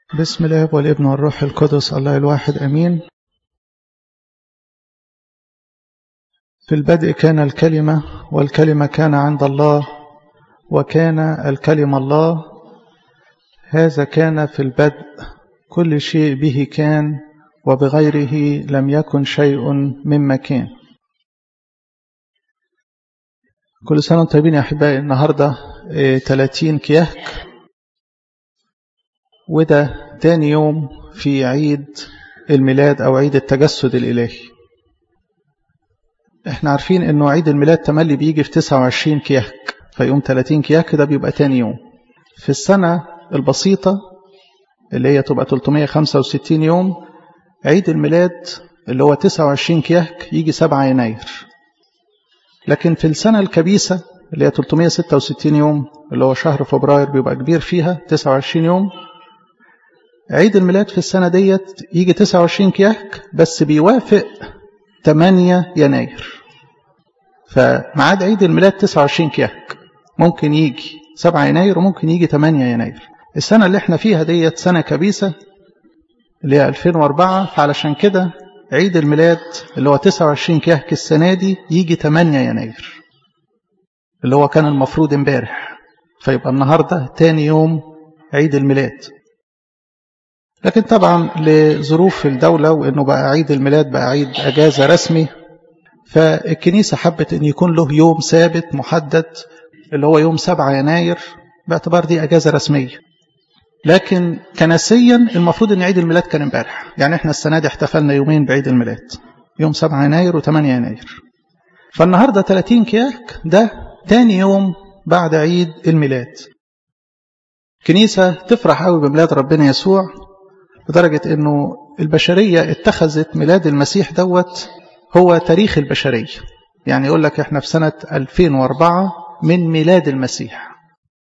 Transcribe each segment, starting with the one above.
بسم الله والابن والروح القدس الله الواحد امين في البدء كان الكلمه والكلمه كان عند الله وكان الكلمه الله هذا كان في البدء كل شيء به كان وبغيره لم يكن شيء مما كان كل سنه وانتم طيبين يا احبائي النهارده 30 كيهك وده تاني يوم في عيد الميلاد أو عيد التجسد الإلهي احنا عارفين انه عيد الميلاد تملي بيجي في 29 كيهك فيوم 30 كيهك ده بيبقى تاني يوم في السنة البسيطة اللي هي تبقى 365 يوم عيد الميلاد اللي هو 29 كيهك يجي 7 يناير لكن في السنة الكبيسة اللي هي 366 يوم اللي هو شهر فبراير بيبقى كبير فيها 29 يوم عيد الميلاد في السنة ديت يجي 29 كيهك بس بيوافق 8 يناير فميعاد عيد الميلاد 29 كيهك ممكن يجي 7 يناير وممكن يجي 8 يناير السنة اللي احنا فيها ديت سنة كبيسة اللي هي 2004 فعلشان كده عيد الميلاد اللي هو 29 كيهك السنة دي يجي 8 يناير اللي هو كان المفروض امبارح فيبقى النهاردة تاني يوم عيد الميلاد لكن طبعا لظروف الدولة وانه بقى عيد الميلاد بقى عيد اجازة رسمي فالكنيسة حبت ان يكون له يوم ثابت محدد اللي هو يوم 7 يناير باعتبار دي اجازة رسمية لكن كنسيا المفروض ان عيد الميلاد كان امبارح يعني احنا السنة دي احتفلنا يومين بعيد الميلاد يوم 7 يناير و8 يناير فالنهاردة 30 كياك ده تاني يوم بعد عيد الميلاد كنيسة تفرح قوي بميلاد ربنا يسوع لدرجة أنه البشرية اتخذت ميلاد المسيح دوت هو تاريخ البشرية يعني يقول لك احنا في سنة 2004 من ميلاد المسيح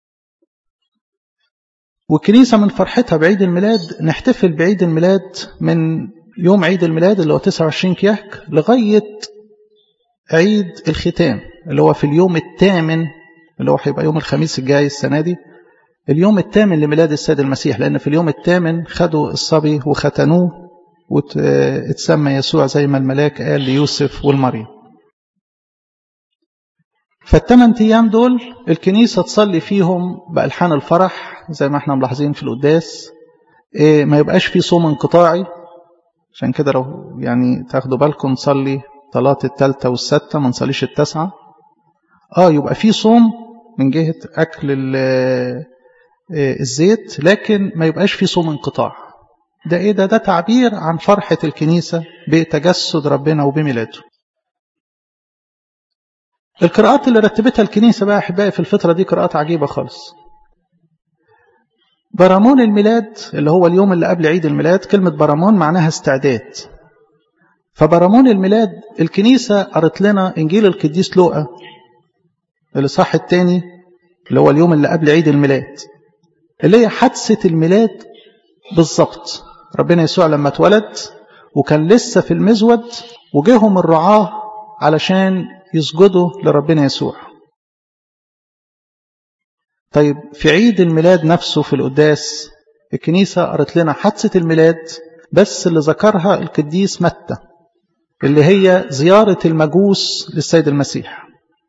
والكنيسة من فرحتها بعيد الميلاد نحتفل بعيد الميلاد من يوم عيد الميلاد اللي هو 29 كيهك لغاية عيد الختام اللي هو في اليوم الثامن اللي هو هيبقى يوم الخميس الجاي السنة دي اليوم الثامن لميلاد السيد المسيح لأن في اليوم الثامن خدوا الصبي وختنوه واتسمى يسوع زي ما الملاك قال ليوسف والمريم فالثمان أيام دول الكنيسة تصلي فيهم بألحان الفرح زي ما احنا ملاحظين في القداس ما يبقاش في صوم انقطاعي عشان كده لو يعني تاخدوا بالكم نصلي صلاة الثالثة والستة ما نصليش التاسعة اه يبقى في صوم من جهة أكل الزيت لكن ما يبقاش في صوم انقطاع ده ايه ده ده تعبير عن فرحة الكنيسة بتجسد ربنا وبميلاده القراءات اللي رتبتها الكنيسة بقى أحبائي في الفترة دي قراءات عجيبة خالص برامون الميلاد اللي هو اليوم اللي قبل عيد الميلاد كلمة برامون معناها استعداد فبرامون الميلاد الكنيسة قرت لنا إنجيل القديس لوقا الإصحاح الثاني اللي هو اليوم اللي قبل عيد الميلاد اللي هي حادثة الميلاد بالظبط ربنا يسوع لما اتولد وكان لسه في المزود وجيهم الرعاة علشان يسجدوا لربنا يسوع طيب في عيد الميلاد نفسه في القداس الكنيسة قرت لنا حادثة الميلاد بس اللي ذكرها القديس متى اللي هي زيارة المجوس للسيد المسيح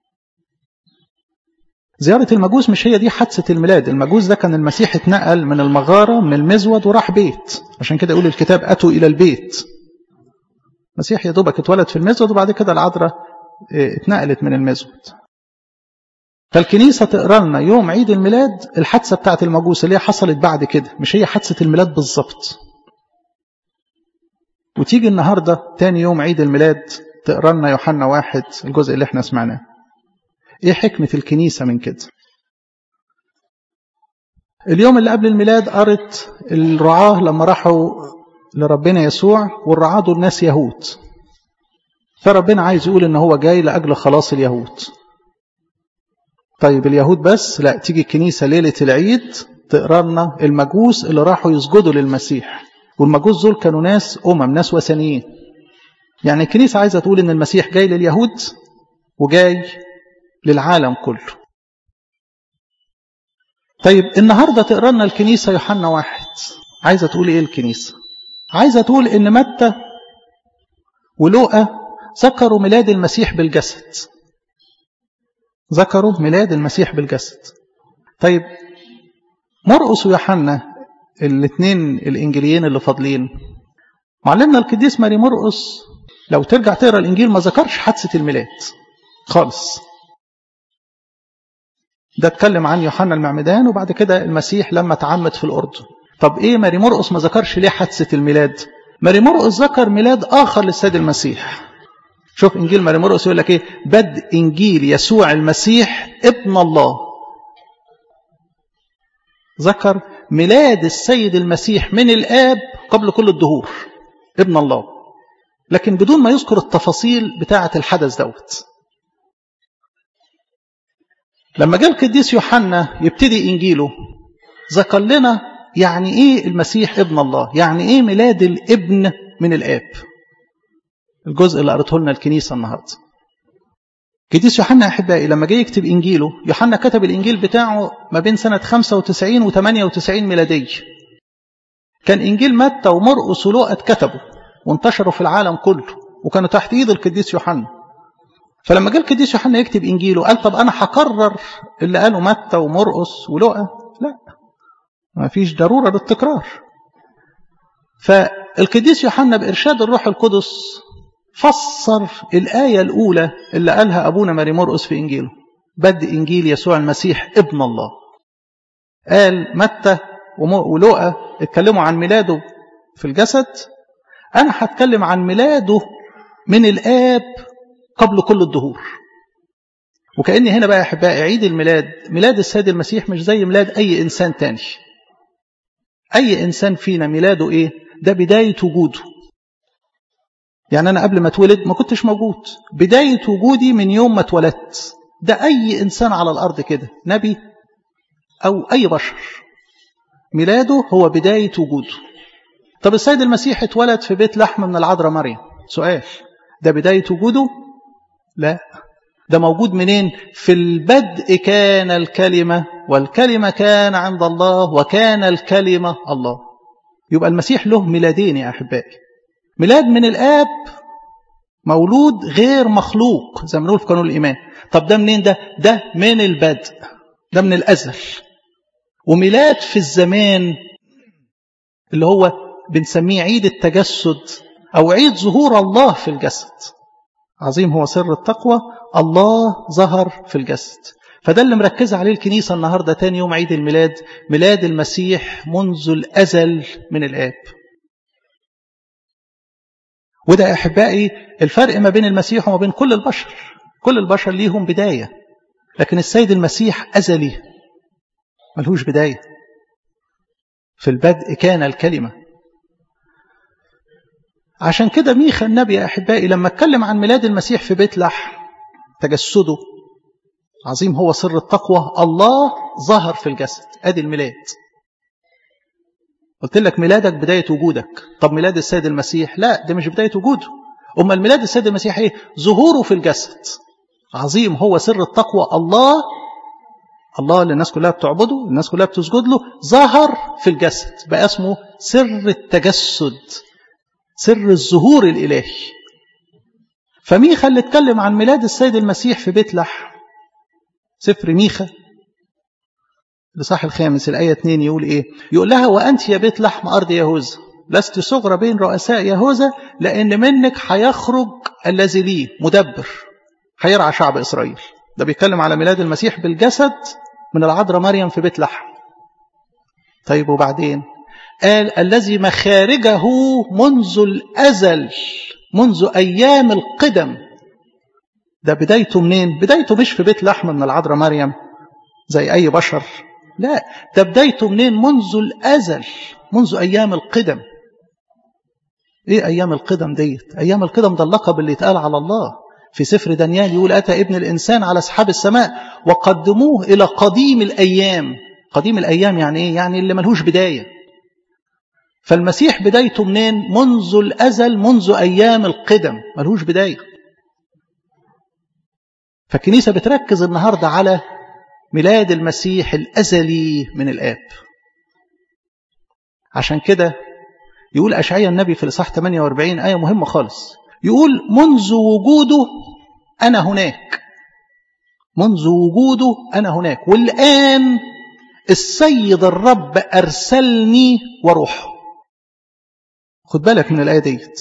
زيارة المجوس مش هي دي حادثة الميلاد المجوس ده كان المسيح اتنقل من المغارة من المزود وراح بيت عشان كده يقول الكتاب أتوا إلى البيت المسيح يا دوبك اتولد في المزود وبعد كده العذراء اتنقلت من المزود فالكنيسة تقرا لنا يوم عيد الميلاد الحادثة بتاعت المجوس اللي هي حصلت بعد كده مش هي حادثة الميلاد بالظبط وتيجي النهاردة تاني يوم عيد الميلاد تقرا لنا يوحنا واحد الجزء اللي احنا سمعناه ايه حكمة الكنيسة من كده اليوم اللي قبل الميلاد قرت الرعاة لما راحوا لربنا يسوع والرعاة دول ناس يهود فربنا عايز يقول ان هو جاي لأجل خلاص اليهود طيب اليهود بس لا تيجي الكنيسة ليلة العيد تقرا لنا المجوس اللي راحوا يسجدوا للمسيح والمجوس دول كانوا ناس أمم ناس وثنيين يعني الكنيسة عايزة تقول ان المسيح جاي لليهود وجاي للعالم كله طيب النهاردة تقرا لنا الكنيسة يوحنا واحد عايزة تقول إيه الكنيسة عايزة تقول إن متى ولوقا ذكروا ميلاد المسيح بالجسد ذكروا ميلاد المسيح بالجسد طيب مرقس ويوحنا الاثنين الانجيليين اللي فاضلين معلمنا القديس ماري مرقس لو ترجع تقرا الانجيل ما ذكرش حادثه الميلاد خالص ده اتكلم عن يوحنا المعمدان وبعد كده المسيح لما تعمد في الاردن طب ايه ماري مرقس ما ذكرش ليه حادثه الميلاد ماري مرقس ذكر ميلاد اخر للسيد المسيح شوف انجيل ماري مرقس يقول لك ايه بدء انجيل يسوع المسيح ابن الله ذكر ميلاد السيد المسيح من الاب قبل كل الدهور ابن الله لكن بدون ما يذكر التفاصيل بتاعه الحدث دوت لما جاء القديس يوحنا يبتدي انجيله ذكر لنا يعني ايه المسيح ابن الله يعني ايه ميلاد الابن من الاب الجزء اللي قرته لنا الكنيسه النهارده قديس يوحنا احبائي لما جه يكتب انجيله يوحنا كتب الانجيل بتاعه ما بين سنه 95 و 98 ميلاديه كان انجيل متى ومرقس ولوقا اتكتبوا وانتشروا في العالم كله وكانوا تحت ايد القديس يوحنا فلما جه القديس يوحنا يكتب انجيله قال طب انا هكرر اللي قاله متى ومرقس ولوقا لا ما فيش ضروره للتكرار فالقديس يوحنا بارشاد الروح القدس فسر الآية الأولى اللي قالها أبونا ماري مرقس في إنجيله بدء إنجيل يسوع المسيح ابن الله قال متى ولوقا اتكلموا عن ميلاده في الجسد أنا هتكلم عن ميلاده من الآب قبل كل الدهور وكأني هنا بقى يا أحبائي عيد الميلاد ميلاد السيد المسيح مش زي ميلاد أي إنسان تاني أي إنسان فينا ميلاده إيه ده بداية وجوده يعني أنا قبل ما اتولد ما كنتش موجود بداية وجودي من يوم ما اتولدت ده أي إنسان على الأرض كده نبي أو أي بشر ميلاده هو بداية وجوده طب السيد المسيح اتولد في بيت لحم من العذراء مريم سؤال ده بداية وجوده لا ده موجود منين في البدء كان الكلمة والكلمة كان عند الله وكان الكلمة الله يبقى المسيح له ميلادين يا أحبائي ميلاد من الآب مولود غير مخلوق زي ما بنقول في قانون الإيمان طب ده منين ده ده من البدء ده من الأزل وميلاد في الزمان اللي هو بنسميه عيد التجسد أو عيد ظهور الله في الجسد عظيم هو سر التقوى الله ظهر في الجسد فده اللي مركزة عليه الكنيسة النهاردة تاني يوم عيد الميلاد ميلاد المسيح منذ الأزل من الآب وده يا أحبائي الفرق ما بين المسيح وما بين كل البشر كل البشر ليهم بداية لكن السيد المسيح أزلي ملهوش بداية في البدء كان الكلمة عشان كده ميخا النبي يا أحبائي لما اتكلم عن ميلاد المسيح في بيت لحم تجسده عظيم هو سر التقوى الله ظهر في الجسد ادي الميلاد قلت لك ميلادك بداية وجودك طب ميلاد السيد المسيح لا ده مش بداية وجوده أما الميلاد السيد المسيح ايه ظهوره في الجسد عظيم هو سر التقوى الله الله اللي الناس كلها بتعبده الناس كلها بتسجد له ظهر في الجسد بقى اسمه سر التجسد سر الظهور الإلهي فميخا اللي اتكلم عن ميلاد السيد المسيح في بيت لحم سفر ميخا الإصحاح الخامس الآية 2 يقول إيه؟ يقول لها وأنت يا بيت لحم أرض يهوذا لست صغرى بين رؤساء يهوذا لأن منك هيخرج الذي ليه مدبر هيرعى شعب إسرائيل ده بيتكلم على ميلاد المسيح بالجسد من العذراء مريم في بيت لحم طيب وبعدين قال الذي مخارجه منذ الأزل منذ أيام القدم ده بدايته منين؟ بدايته مش في بيت لحم من العذراء مريم زي أي بشر لا ده بدايته منين منذ الأزل منذ أيام القدم إيه أيام القدم ديت أيام القدم ده اللقب اللي اتقال على الله في سفر دانيال يقول أتى ابن الإنسان على أصحاب السماء وقدموه إلى قديم الأيام قديم الأيام يعني إيه يعني اللي ملهوش بداية فالمسيح بدايته منين منذ الأزل منذ أيام القدم ملهوش بداية فالكنيسة بتركز النهاردة على ميلاد المسيح الأزلي من الآب عشان كده يقول أشعيا النبي في الإصحاح 48 آية مهمة خالص يقول منذ وجوده أنا هناك منذ وجوده أنا هناك والآن السيد الرب أرسلني وروحه خد بالك من الآية ديت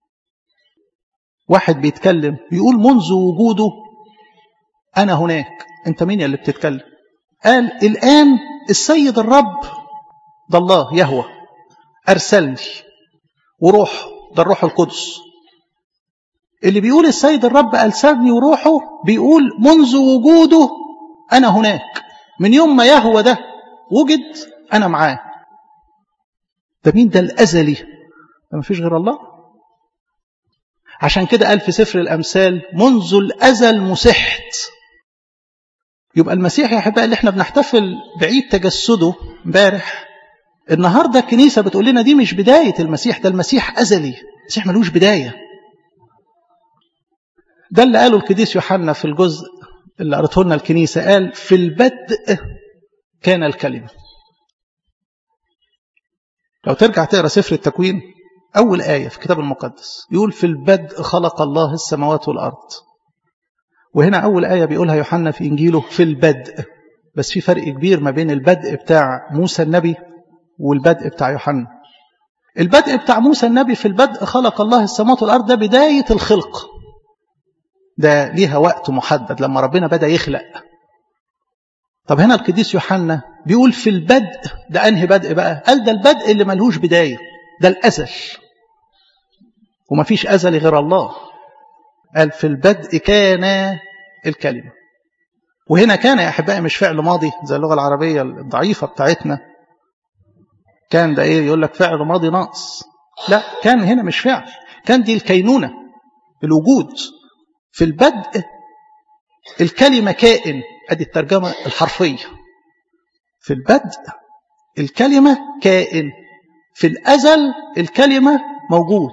واحد بيتكلم بيقول منذ وجوده أنا هناك أنت مين اللي بتتكلم قال الآن السيد الرب ده الله يهوى أرسلني وروح ده الروح القدس اللي بيقول السيد الرب أرسلني وروحه بيقول منذ وجوده أنا هناك من يوم ما يهوى ده وجد أنا معاه ده مين ده الأزلي ده مفيش غير الله عشان كده قال في سفر الأمثال منذ الأزل مسحت يبقى المسيح يا أحبائي اللي احنا بنحتفل بعيد تجسده امبارح النهاردة الكنيسة بتقول لنا دي مش بداية المسيح ده المسيح أزلي المسيح ملوش بداية ده اللي قاله القديس يوحنا في الجزء اللي قرته لنا الكنيسة قال في البدء كان الكلمة لو ترجع تقرا سفر التكوين أول آية في الكتاب المقدس يقول في البدء خلق الله السماوات والأرض وهنا أول آية بيقولها يوحنا في إنجيله في البدء بس في فرق كبير ما بين البدء بتاع موسى النبي والبدء بتاع يوحنا البدء بتاع موسى النبي في البدء خلق الله السماوات والأرض ده بداية الخلق ده ليها وقت محدد لما ربنا بدأ يخلق طب هنا القديس يوحنا بيقول في البدء ده أنهي بدء بقى قال ده البدء اللي ملهوش بداية ده الأزل ومفيش أزل غير الله قال في البدء كان الكلمة وهنا كان يا أحبائي مش فعل ماضي زي اللغة العربية الضعيفة بتاعتنا كان ده إيه يقول لك فعل ماضي ناقص لا كان هنا مش فعل كان دي الكينونة الوجود في البدء الكلمة كائن ادي الترجمة الحرفية في البدء الكلمة كائن في الأزل الكلمة موجود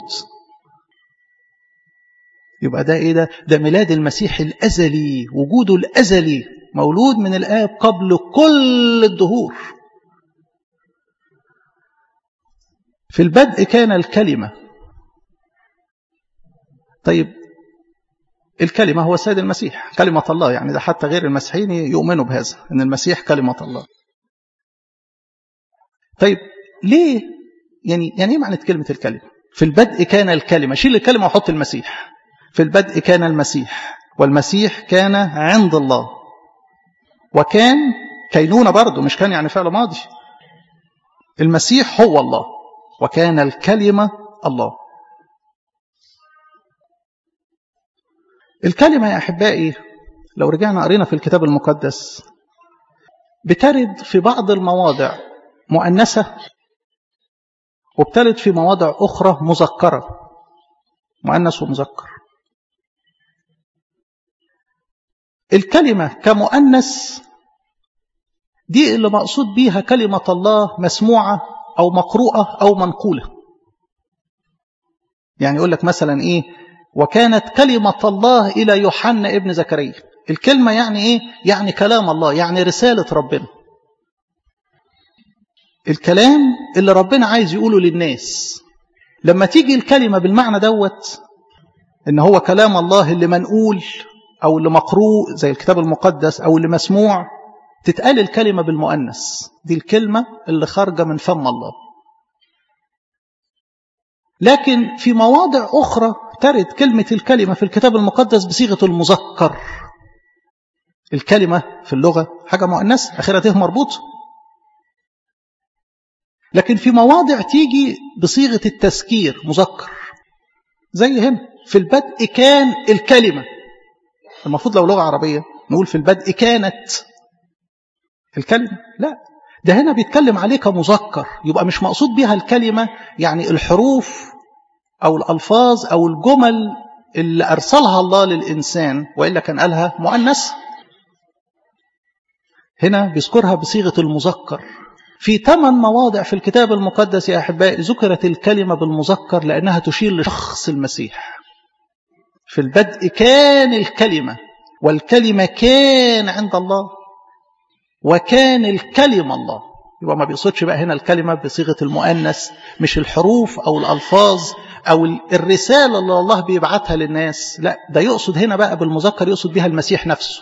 يبقى ده ايه ده ده ميلاد المسيح الأزلي وجوده الأزلي مولود من الآب قبل كل الدهور في البدء كان الكلمة طيب الكلمة هو السيد المسيح كلمة الله يعني ده حتى غير المسيحيين يؤمنوا بهذا أن المسيح كلمة الله طيب ليه يعني يعني ايه معنى كلمة الكلمة في البدء كان الكلمة شيل الكلمة وحط المسيح في البدء كان المسيح والمسيح كان عند الله وكان كينونة برضه مش كان يعني فعل ماضي المسيح هو الله وكان الكلمة الله الكلمة يا أحبائي لو رجعنا قرينا في الكتاب المقدس بترد في بعض المواضع مؤنثة وبترد في مواضع أخرى مذكرة مؤنث ومذكر الكلمة كمؤنث دي اللي مقصود بيها كلمة الله مسموعة أو مقروءة أو منقولة يعني يقول لك مثلا إيه وكانت كلمة الله إلى يوحنا ابن زكريا الكلمة يعني إيه؟ يعني كلام الله يعني رسالة ربنا الكلام اللي ربنا عايز يقوله للناس لما تيجي الكلمة بالمعنى دوت إن هو كلام الله اللي منقول أو اللي مقروء زي الكتاب المقدس أو اللي مسموع تتقال الكلمة بالمؤنث دي الكلمة اللي خارجة من فم الله لكن في مواضع أخرى ترد كلمة الكلمة في الكتاب المقدس بصيغة المذكر الكلمة في اللغة حاجة مؤنث أخيرا ته مربوط لكن في مواضع تيجي بصيغة التذكير مذكر زي هنا في البدء كان الكلمة المفروض لو لغة عربية نقول في البدء كانت الكلمة لا ده هنا بيتكلم عليه كمذكر يبقى مش مقصود بها الكلمة يعني الحروف أو الألفاظ أو الجمل اللي أرسلها الله للإنسان وإلا كان قالها مؤنث هنا بيذكرها بصيغة المذكر في ثمان مواضع في الكتاب المقدس يا أحبائي ذكرت الكلمة بالمذكر لأنها تشير لشخص المسيح في البدء كان الكلمة والكلمة كان عند الله وكان الكلمة الله يبقى ما بيقصدش بقى هنا الكلمة بصيغة المؤنث مش الحروف أو الألفاظ أو الرسالة اللي الله بيبعتها للناس لا ده يقصد هنا بقى بالمذكر يقصد بها المسيح نفسه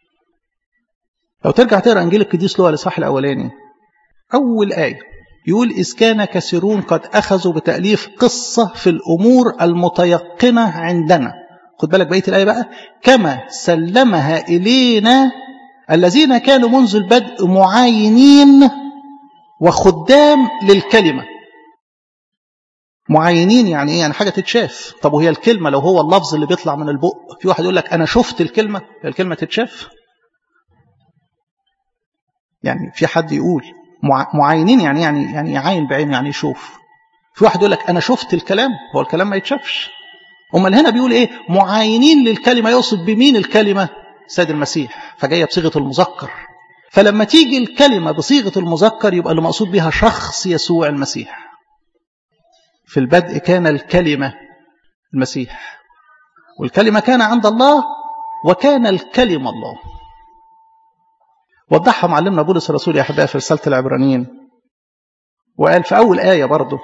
لو ترجع تقرأ إنجيل القديس لوقا الإصحاح الأولاني أول آية يقول إذ كان كثيرون قد أخذوا بتأليف قصة في الأمور المتيقنة عندنا خد بالك بقية الآية بقى كما سلمها إلينا الذين كانوا منذ البدء معاينين وخدام للكلمة معاينين يعني ايه يعني حاجة تتشاف طب وهي الكلمة لو هو اللفظ اللي بيطلع من البق في واحد يقول لك أنا شفت الكلمة الكلمة تتشاف يعني في حد يقول معاينين يعني يعني يعني يعاين بعينه يعني يشوف في واحد يقول لك أنا شفت الكلام هو الكلام ما يتشافش امال هنا بيقول ايه معاينين للكلمة يقصد بمين الكلمة سيد المسيح فجاية بصيغة المذكر فلما تيجي الكلمة بصيغة المذكر يبقى اللي مقصود بها شخص يسوع المسيح في البدء كان الكلمة المسيح والكلمة كان عند الله وكان الكلمة الله وضحها معلمنا بولس الرسول يا أحبائي في رسالة العبرانيين وقال في أول آية برضه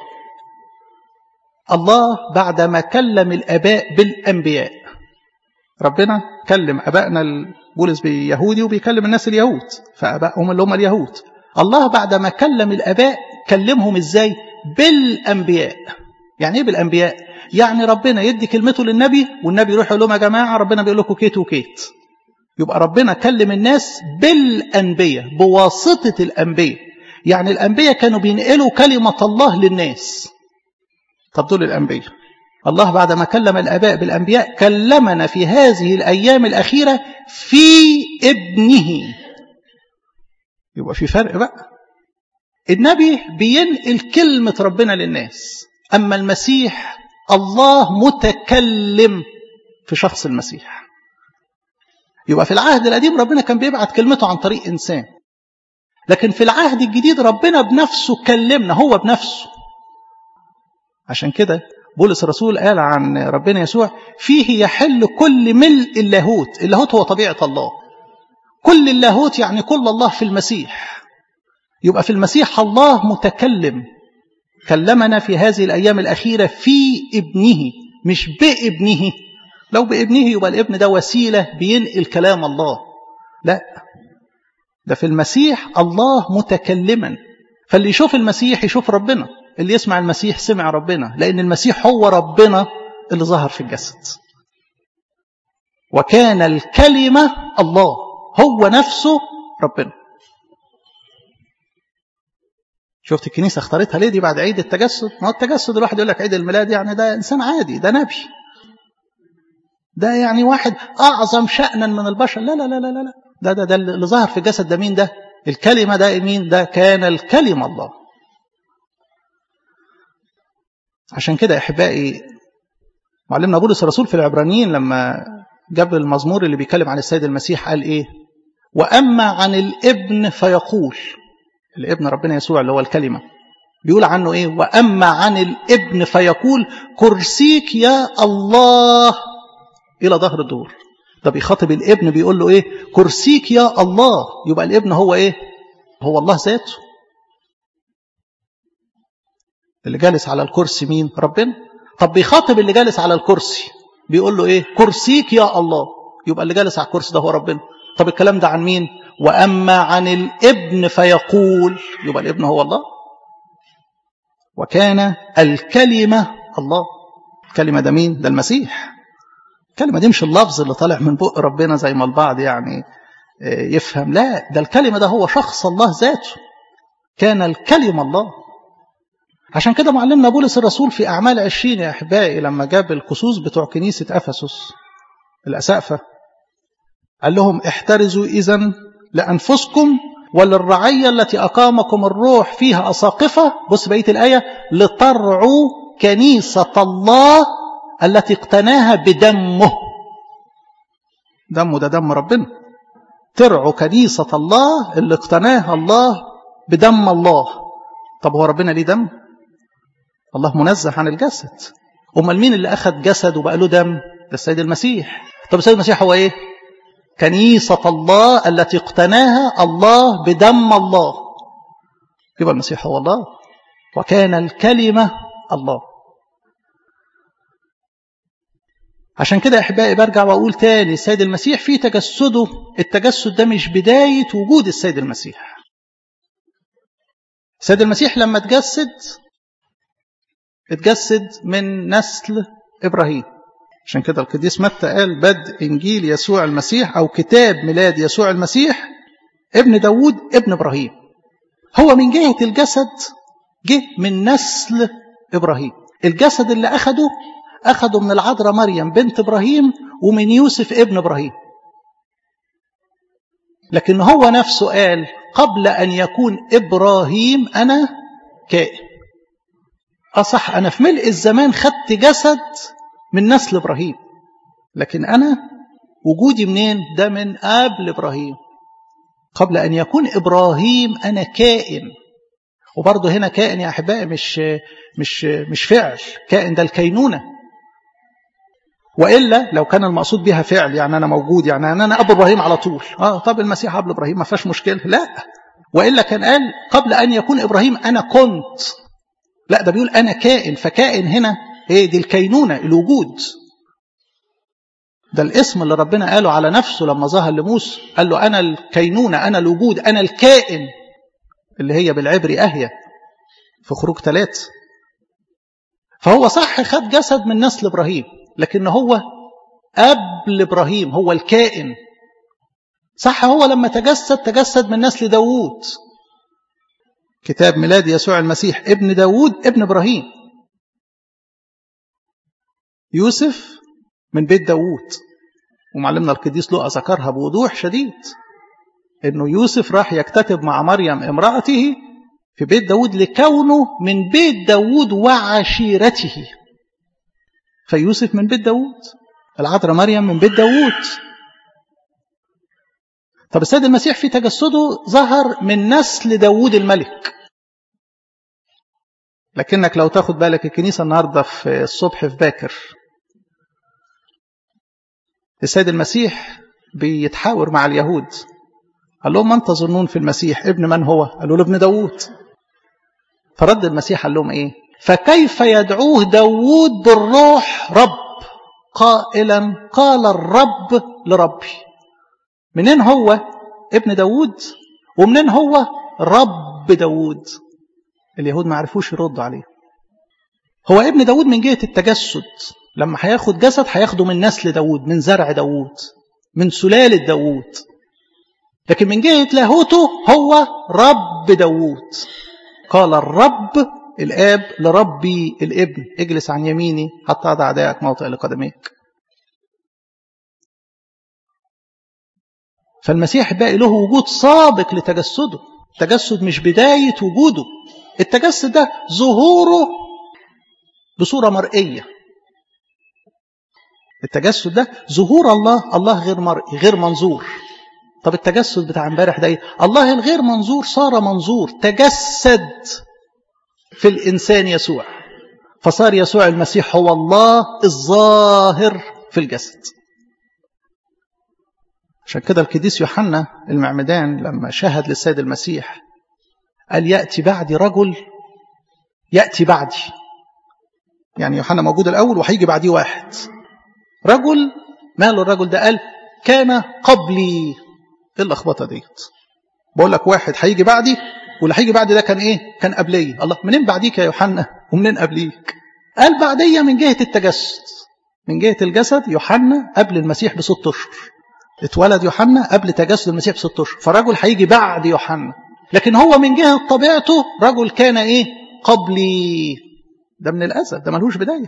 الله بعدما كلم الآباء بالأنبياء ربنا كلم أبائنا بولس بيهودي وبيكلم الناس اليهود فأبائهم اللي هم اليهود الله بعدما كلم الآباء كلمهم إزاي بالأنبياء يعني إيه بالأنبياء يعني ربنا يدي كلمته للنبي والنبي يروح يقول لهم يا جماعة ربنا بيقول لكم كيت وكيت يبقى ربنا كلم الناس بالأنبياء بواسطة الأنبياء يعني الأنبياء كانوا بينقلوا كلمة الله للناس طب دول الأنبياء الله بعدما كلم الآباء بالأنبياء كلمنا في هذه الأيام الأخيرة في ابنه يبقى في فرق بقى النبي بينقل كلمة ربنا للناس أما المسيح الله متكلم في شخص المسيح يبقى في العهد القديم ربنا كان بيبعت كلمته عن طريق إنسان لكن في العهد الجديد ربنا بنفسه كلمنا هو بنفسه عشان كده بولس الرسول قال عن ربنا يسوع فيه يحل كل ملء اللاهوت اللاهوت هو طبيعة الله كل اللاهوت يعني كل الله في المسيح يبقى في المسيح الله متكلم كلمنا في هذه الأيام الأخيرة في ابنه مش بابنه لو بابنه يبقى الابن ده وسيلة بينقل كلام الله لا ده في المسيح الله متكلما فاللي يشوف المسيح يشوف ربنا اللي يسمع المسيح سمع ربنا لأن المسيح هو ربنا اللي ظهر في الجسد وكان الكلمة الله هو نفسه ربنا شفت الكنيسة اختارتها ليه دي بعد عيد التجسد ما هو التجسد الواحد يقول لك عيد الميلاد يعني ده إنسان عادي ده نبي ده يعني واحد أعظم شأنا من البشر لا لا لا لا لا ده ده ده اللي ظهر في الجسد ده مين ده الكلمة ده مين ده كان الكلمة الله عشان كده احبائي معلمنا بولس الرسول في العبرانيين لما جاب المزمور اللي بيتكلم عن السيد المسيح قال ايه واما عن الابن فيقول الابن ربنا يسوع اللي هو الكلمه بيقول عنه ايه واما عن الابن فيقول كرسيك يا الله الى ظهر الدور ده بيخاطب الابن بيقول له ايه كرسيك يا الله يبقى الابن هو ايه هو الله ذاته اللي جالس على الكرسي مين ربنا طب بيخاطب اللي جالس على الكرسي بيقول له ايه كرسيك يا الله يبقى اللي جالس على الكرسي ده هو ربنا طب الكلام ده عن مين واما عن الابن فيقول يبقى الابن هو الله وكان الكلمه الله الكلمه ده مين ده المسيح الكلمه دي مش اللفظ اللي طالع من بق ربنا زي ما البعض يعني يفهم لا ده الكلمه ده هو شخص الله ذاته كان الكلمه الله عشان كده معلمنا بولس الرسول في أعمال عشرين يا أحبائي لما جاب الكسوس بتوع كنيسة أفسس الأسقفة قال لهم احترزوا إذا لأنفسكم وللرعية التي أقامكم الروح فيها أساقفة بص بقية الآية لترعوا كنيسة الله التي اقتناها بدمه دمه ده دم ربنا ترعوا كنيسة الله اللي اقتناها الله بدم الله طب هو ربنا ليه دم الله منزه عن الجسد امال مين اللي اخذ جسد وبقى له دم ده السيد المسيح طب السيد المسيح هو ايه كنيسة الله التي اقتناها الله بدم الله يبقى المسيح هو الله وكان الكلمة الله عشان كده احبائي برجع واقول تاني السيد المسيح في تجسده التجسد ده مش بداية وجود السيد المسيح السيد المسيح لما تجسد اتجسد من نسل ابراهيم عشان كده القديس متى قال بدء انجيل يسوع المسيح او كتاب ميلاد يسوع المسيح ابن داوود ابن ابراهيم هو من جهة الجسد جه من نسل ابراهيم الجسد اللي اخده أخذوا من العذراء مريم بنت إبراهيم ومن يوسف ابن إبراهيم لكن هو نفسه قال قبل أن يكون إبراهيم أنا كائن أصح أنا في ملء الزمان خدت جسد من نسل إبراهيم لكن أنا وجودي منين ده من قبل إبراهيم قبل أن يكون إبراهيم أنا كائن وبرضه هنا كائن يا أحبائي مش مش مش فعل كائن ده الكينونه والا لو كان المقصود بها فعل يعني انا موجود يعني انا ابو ابراهيم على طول اه طب المسيح قبل ابراهيم ما فيهاش مشكله لا والا كان قال قبل ان يكون ابراهيم انا كنت لا ده بيقول انا كائن فكائن هنا ايه دي الكينونه الوجود ده الاسم اللي ربنا قاله على نفسه لما ظهر لموسى قال له انا الكينونه انا الوجود انا الكائن اللي هي بالعبري اهيا في خروج ثلاثة فهو صح خد جسد من نسل ابراهيم لكن هو قبل إبراهيم هو الكائن صح هو لما تجسد تجسد من نسل داوود كتاب ميلاد يسوع المسيح ابن داوود ابن إبراهيم يوسف من بيت داوود ومعلمنا القديس لقى ذكرها بوضوح شديد انه يوسف راح يكتتب مع مريم امرأته في بيت داوود لكونه من بيت داوود وعشيرته فيوسف من بيت داوود العذراء مريم من بيت داوود طب السيد المسيح في تجسده ظهر من نسل داوود الملك لكنك لو تاخد بالك الكنيسة النهاردة في الصبح في باكر السيد المسيح بيتحاور مع اليهود قال لهم من تظنون في المسيح ابن من هو قالوا له ابن داوود فرد المسيح قال لهم ايه فكيف يدعوه داوود بالروح رب قائلا قال الرب لربي منين هو ابن داوود ومنين هو رب داوود اليهود ما عرفوش يردوا عليه هو ابن داوود من جهة التجسد لما هياخد جسد هياخده من نسل داوود من زرع داوود من سلالة داوود لكن من جهة لاهوته هو رب داوود قال الرب الآب لربي الابن اجلس عن يميني حتى أضع أعدائك موطئ لقدميك فالمسيح باقي له وجود سابق لتجسده التجسد مش بداية وجوده التجسد ده ظهوره بصورة مرئية التجسد ده ظهور الله الله غير مرئي غير منظور طب التجسد بتاع امبارح ده ايه الله الغير منظور صار منظور تجسد في الإنسان يسوع فصار يسوع المسيح هو الله الظاهر في الجسد عشان كده القديس يوحنا المعمدان لما شهد للسيد المسيح قال يأتي بعدي رجل يأتي بعدي يعني يوحنا موجود الأول وهيجي بعديه واحد رجل ماله الرجل ده قال كان قبلي ايه اللخبطه ديت بقول لك واحد هيجي بعدي واللي هيجي بعد ده كان ايه كان قبلي الله منين بعديك يا يوحنا ومنين قبليك قال بعديه من جهه التجسد من جهه الجسد يوحنا قبل المسيح بست اشهر اتولد يوحنا قبل تجسد المسيح بست اشهر فرجل هيجي بعد يوحنا لكن هو من جهه طبيعته رجل كان ايه قبلي ده من الازل ده ملهوش بدايه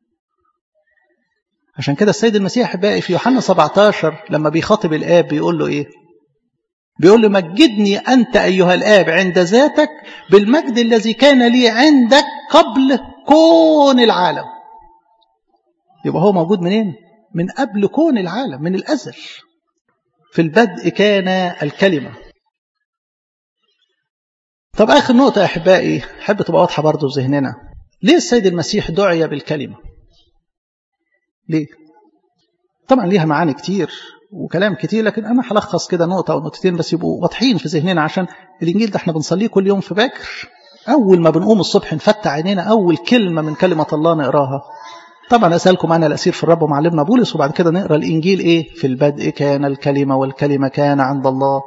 عشان كده السيد المسيح باقي في يوحنا 17 لما بيخاطب الاب بيقول له ايه بيقول له مجدني أنت أيها الآب عند ذاتك بالمجد الذي كان لي عندك قبل كون العالم يبقى هو موجود منين من قبل كون العالم من الأزل في البدء كان الكلمة طب آخر نقطة يا أحبائي حب تبقى واضحة برضو في ذهننا ليه السيد المسيح دعي بالكلمة ليه طبعا ليها معاني كتير وكلام كتير لكن أنا هلخص كده نقطة أو نقطتين بس يبقوا واضحين في ذهننا عشان الإنجيل ده احنا بنصليه كل يوم في باكر أول ما بنقوم الصبح نفتح عينينا أول كلمة من كلمة الله نقراها طبعا أسألكم أنا الأسير في الرب ومعلمنا بولس وبعد كده نقرأ الإنجيل إيه في البدء كان الكلمة والكلمة كان عند الله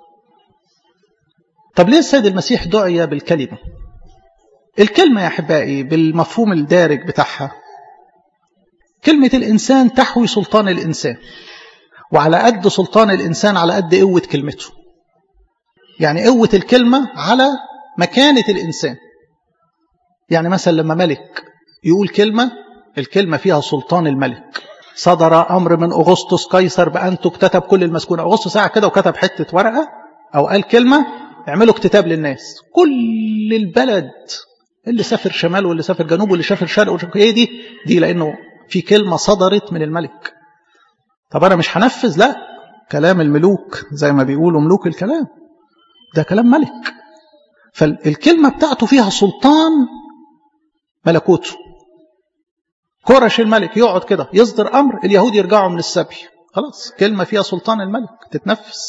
طب ليه السيد المسيح دعي بالكلمة الكلمة يا أحبائي بالمفهوم الدارج بتاعها كلمة الإنسان تحوي سلطان الإنسان وعلى قد سلطان الإنسان على قد قوة كلمته يعني قوة الكلمة على مكانة الإنسان يعني مثلا لما ملك يقول كلمة الكلمة فيها سلطان الملك صدر أمر من أغسطس قيصر بأن تكتتب كل المسكونة أغسطس ساعة كده وكتب حتة ورقة أو قال كلمة اعملوا اكتتاب للناس كل البلد اللي سافر شمال واللي سافر جنوب واللي سافر شرق ايه دي دي لأنه في كلمة صدرت من الملك طب أنا مش هنفذ لا كلام الملوك زي ما بيقولوا ملوك الكلام ده كلام ملك فالكلمة بتاعته فيها سلطان ملكوته كرش الملك يقعد كده يصدر أمر اليهود يرجعوا من السبي خلاص كلمة فيها سلطان الملك تتنفس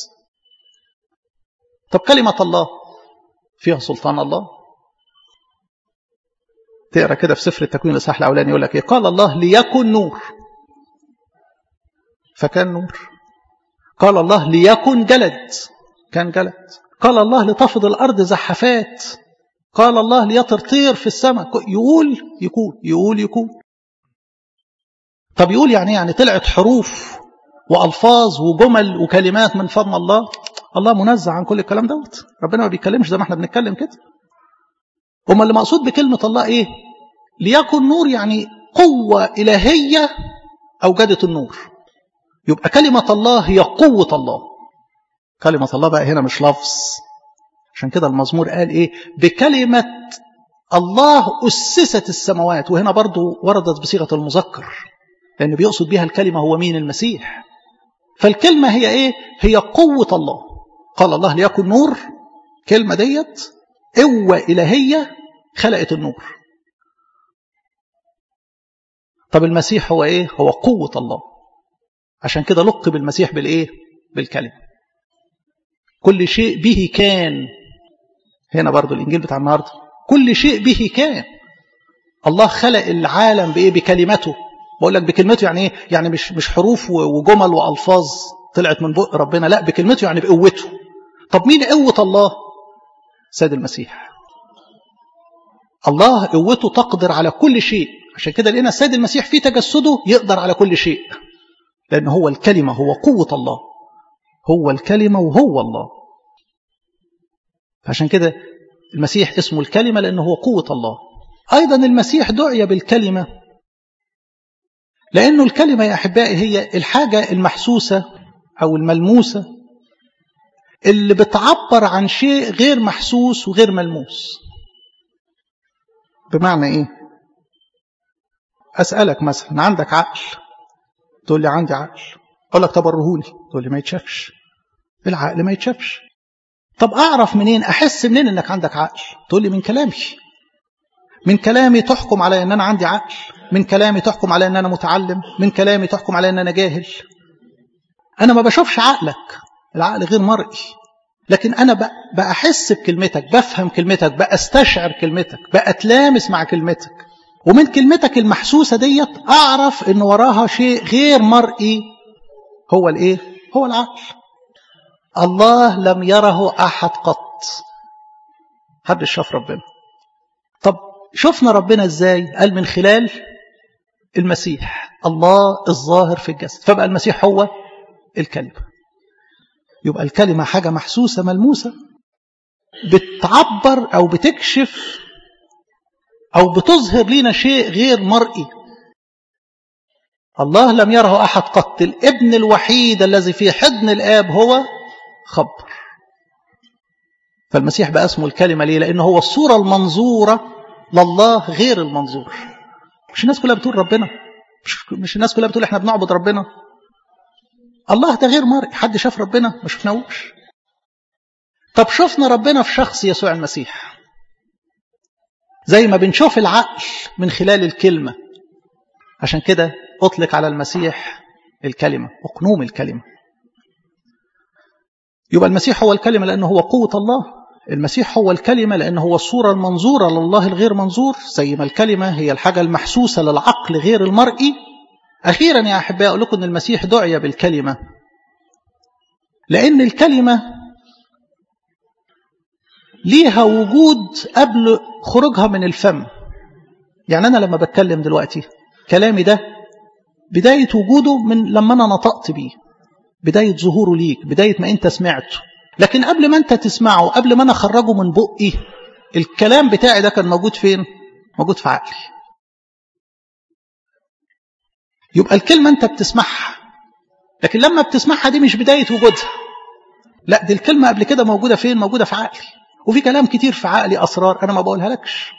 طب كلمة الله فيها سلطان الله تقرا كده في سفر التكوين الاصحاح الاولاني يقول لك ايه قال الله ليكن نور فكان نور قال الله ليكن جلد كان جلد قال الله لتفض الارض زحفات قال الله ليطر طير في السماء يقول يكون يقول يكون طب يقول يعني يعني طلعت حروف والفاظ وجمل وكلمات من فم الله الله منزه عن كل الكلام دوت ربنا ما بيتكلمش زي ما احنا بنتكلم كده أما اللي مقصود بكلمة الله إيه ليكن نور يعني قوة إلهية أوجدت النور يبقى كلمة الله هي قوة الله كلمة الله بقى هنا مش لفظ عشان كده المزمور قال إيه بكلمة الله أسست السماوات وهنا برضو وردت بصيغة المذكر لأن بيقصد بها الكلمة هو مين المسيح فالكلمة هي إيه هي قوة الله قال الله ليكن نور كلمة ديت قوة إلهية خلقت النور طب المسيح هو إيه هو قوة الله عشان كده لقب المسيح بالإيه بالكلمة كل شيء به كان هنا برضو الإنجيل بتاع النهاردة كل شيء به كان الله خلق العالم بإيه بكلمته بقول لك بكلمته يعني إيه يعني مش مش حروف وجمل وألفاظ طلعت من بق ربنا لا بكلمته يعني بقوته طب مين قوة الله سيد المسيح الله قوته تقدر على كل شيء عشان كده لقينا السيد المسيح في تجسده يقدر على كل شيء لأن هو الكلمة هو قوة الله هو الكلمة وهو الله عشان كده المسيح اسمه الكلمة لأنه هو قوة الله أيضا المسيح دعي بالكلمة لأنه الكلمة يا أحبائي هي الحاجة المحسوسة أو الملموسة اللي بتعبر عن شيء غير محسوس وغير ملموس بمعنى ايه اسالك مثلا عندك عقل تقول لي عندي عقل اقول لك طب وريهولي تقول لي ما يتشافش العقل ما يتشافش طب اعرف منين احس منين انك عندك عقل تقول لي من كلامي من كلامي تحكم على ان انا عندي عقل من كلامي تحكم على ان انا متعلم من كلامي تحكم على ان انا جاهل انا ما بشوفش عقلك العقل غير مرئي لكن أنا بأحس بكلمتك بفهم كلمتك بأستشعر كلمتك بأتلامس مع كلمتك ومن كلمتك المحسوسة ديت أعرف إن وراها شيء غير مرئي هو الإيه؟ هو العقل الله لم يره أحد قط حد شاف ربنا طب شفنا ربنا إزاي؟ قال من خلال المسيح الله الظاهر في الجسد فبقى المسيح هو الكلمة يبقى الكلمة حاجة محسوسة ملموسة بتعبر أو بتكشف أو بتظهر لنا شيء غير مرئي الله لم يره أحد قط الابن الوحيد الذي في حضن الآب هو خبر فالمسيح بقى اسمه الكلمة ليه لأنه هو الصورة المنظورة لله غير المنظور مش الناس كلها بتقول ربنا مش, مش الناس كلها بتقول احنا بنعبد ربنا الله ده غير مرئي حد شاف ربنا ما شفناهوش طب شفنا ربنا في شخص يسوع المسيح زي ما بنشوف العقل من خلال الكلمة عشان كده أطلق على المسيح الكلمة أقنوم الكلمة يبقى المسيح هو الكلمة لأنه هو قوة الله المسيح هو الكلمة لأنه هو الصورة المنظورة لله الغير منظور زي ما الكلمة هي الحاجة المحسوسة للعقل غير المرئي أخيرا يا أحبائي أقول لكم أن المسيح دعي بالكلمة لأن الكلمة ليها وجود قبل خروجها من الفم يعني أنا لما بتكلم دلوقتي كلامي ده بداية وجوده من لما أنا نطقت بيه بداية ظهوره ليك بداية ما أنت سمعته لكن قبل ما أنت تسمعه قبل ما أنا أخرجه من بقي الكلام بتاعي ده كان موجود فين موجود في عقلي يبقى الكلمة أنت بتسمعها لكن لما بتسمعها دي مش بداية وجودها لا دي الكلمة قبل كده موجودة فين موجودة في عقلي وفي كلام كتير في عقلي أسرار أنا ما بقولها لكش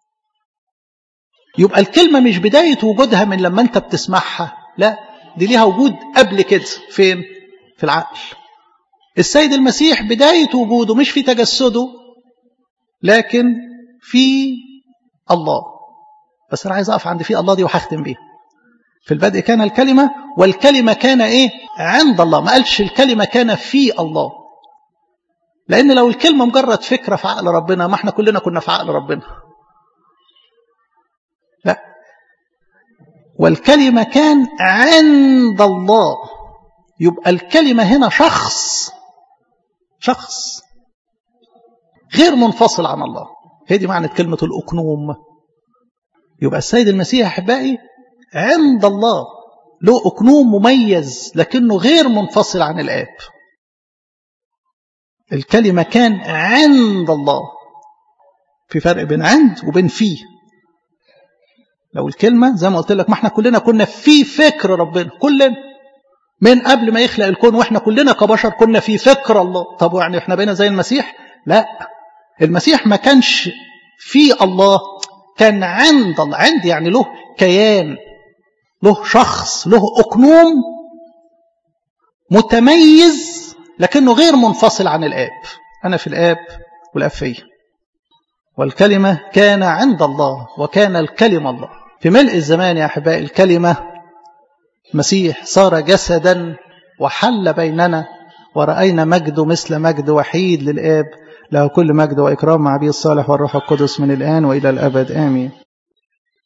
يبقى الكلمة مش بداية وجودها من لما أنت بتسمعها لا دي ليها وجود قبل كده فين في العقل السيد المسيح بداية وجوده مش في تجسده لكن في الله بس أنا عايز أقف عند في الله دي وهختم بيها في البدء كان الكلمة والكلمة كان إيه عند الله ما قالش الكلمة كان في الله لأن لو الكلمة مجرد فكرة في عقل ربنا ما احنا كلنا كنا في عقل ربنا لا والكلمة كان عند الله يبقى الكلمة هنا شخص شخص غير منفصل عن الله هي دي معنى كلمة الأكنوم يبقى السيد المسيح أحبائي عند الله له أكنوم مميز لكنه غير منفصل عن الآب الكلمة كان عند الله في فرق بين عند وبين فيه لو الكلمة زي ما قلت لك ما احنا كلنا كنا في فكر ربنا كلنا من قبل ما يخلق الكون واحنا كلنا كبشر كنا في فكر الله طب يعني احنا بقينا زي المسيح لا المسيح ما كانش في الله كان عند الله عند يعني له كيان له شخص له أكنوم متميز لكنه غير منفصل عن الآب أنا في الآب والآب فيا والكلمة كان عند الله وكان الكلمة الله في ملء الزمان يا أحبائي الكلمة مسيح صار جسدا وحل بيننا ورأينا مجد مثل مجد وحيد للآب له كل مجد وإكرام مع أبي الصالح والروح القدس من الآن وإلى الأبد آمين